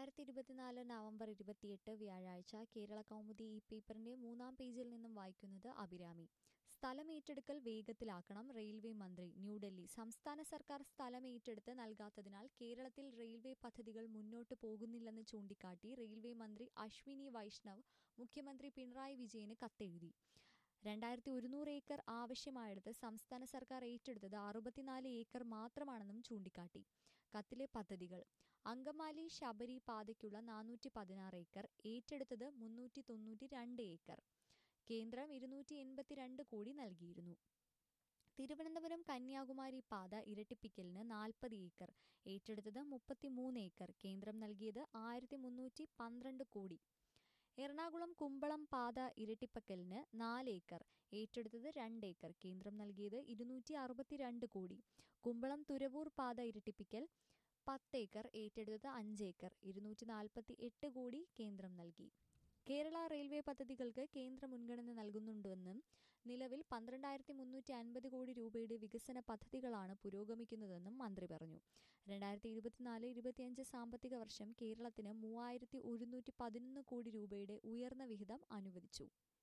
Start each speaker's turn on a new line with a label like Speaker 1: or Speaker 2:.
Speaker 1: രണ്ടായിരത്തി ഇരുപത്തിനാല് നവംബർ ഇരുപത്തിയെട്ട് വ്യാഴാഴ്ച കേരള കൗമുദി ഈ പേപ്പറിന്റെ മൂന്നാം പേജിൽ നിന്നും വായിക്കുന്നത് അഭിരാമി സ്ഥലം ഏറ്റെടുക്കൽ വേഗത്തിലാക്കണം റെയിൽവേ മന്ത്രി ന്യൂഡൽഹി സംസ്ഥാന സർക്കാർ സ്ഥലം ഏറ്റെടുത്ത് നൽകാത്തതിനാൽ കേരളത്തിൽ റെയിൽവേ പദ്ധതികൾ മുന്നോട്ട് പോകുന്നില്ലെന്ന് ചൂണ്ടിക്കാട്ടി റെയിൽവേ മന്ത്രി അശ്വിനി വൈഷ്ണവ് മുഖ്യമന്ത്രി പിണറായി വിജയന് കത്തെഴുതി രണ്ടായിരത്തി ഒരുന്നൂറ് ഏക്കർ ആവശ്യമായെടുത്ത് സംസ്ഥാന സർക്കാർ ഏറ്റെടുത്തത് അറുപത്തിനാല് ഏക്കർ മാത്രമാണെന്നും ചൂണ്ടിക്കാട്ടി കത്തിലെ പദ്ധതികൾ അങ്കമാലി ശബരി പാതയ്ക്കുള്ള നാനൂറ്റി പതിനാറ് ഏക്കർ ഏറ്റെടുത്തത് മുന്നൂറ്റി തൊണ്ണൂറ്റി രണ്ട് ഏക്കർ കേന്ദ്രം ഇരുന്നൂറ്റി എൺപത്തിരണ്ട് കോടി നൽകിയിരുന്നു തിരുവനന്തപുരം കന്യാകുമാരി പാത ഇരട്ടിപ്പിക്കലിന് നാൽപ്പത് ഏക്കർ ഏറ്റെടുത്തത് മുപ്പത്തിമൂന്ന് ഏക്കർ കേന്ദ്രം നൽകിയത് ആയിരത്തി മുന്നൂറ്റി പന്ത്രണ്ട് കോടി എറണാകുളം കുമ്പളം പാത ഇരട്ടിപ്പക്കലിന് നാല് ഏക്കർ ഏറ്റെടുത്തത് രണ്ട് ഏക്കർ കേന്ദ്രം നൽകിയത് ഇരുന്നൂറ്റി അറുപത്തിരണ്ട് കോടി കുമ്പളം തുരവൂർ പാത ഇരട്ടിപ്പിക്കൽ പത്ത് ഏക്കർ ഏറ്റെടുത്തത് അഞ്ച് ഏക്കർ ഇരുന്നൂറ്റി നാൽപ്പത്തി എട്ട് കോടി കേന്ദ്രം നൽകി കേരള റെയിൽവേ പദ്ധതികൾക്ക് കേന്ദ്ര മുൻഗണന നൽകുന്നുണ്ടെന്നും നിലവിൽ പന്ത്രണ്ടായിരത്തി മുന്നൂറ്റി അൻപത് കോടി രൂപയുടെ വികസന പദ്ധതികളാണ് പുരോഗമിക്കുന്നതെന്നും മന്ത്രി പറഞ്ഞു രണ്ടായിരത്തി ഇരുപത്തിനാല് ഇരുപത്തിയഞ്ച് സാമ്പത്തിക വർഷം കേരളത്തിന് മൂവായിരത്തി ഒരുന്നൂറ്റി പതിനൊന്ന് കോടി രൂപയുടെ ഉയർന്ന വിഹിതം അനുവദിച്ചു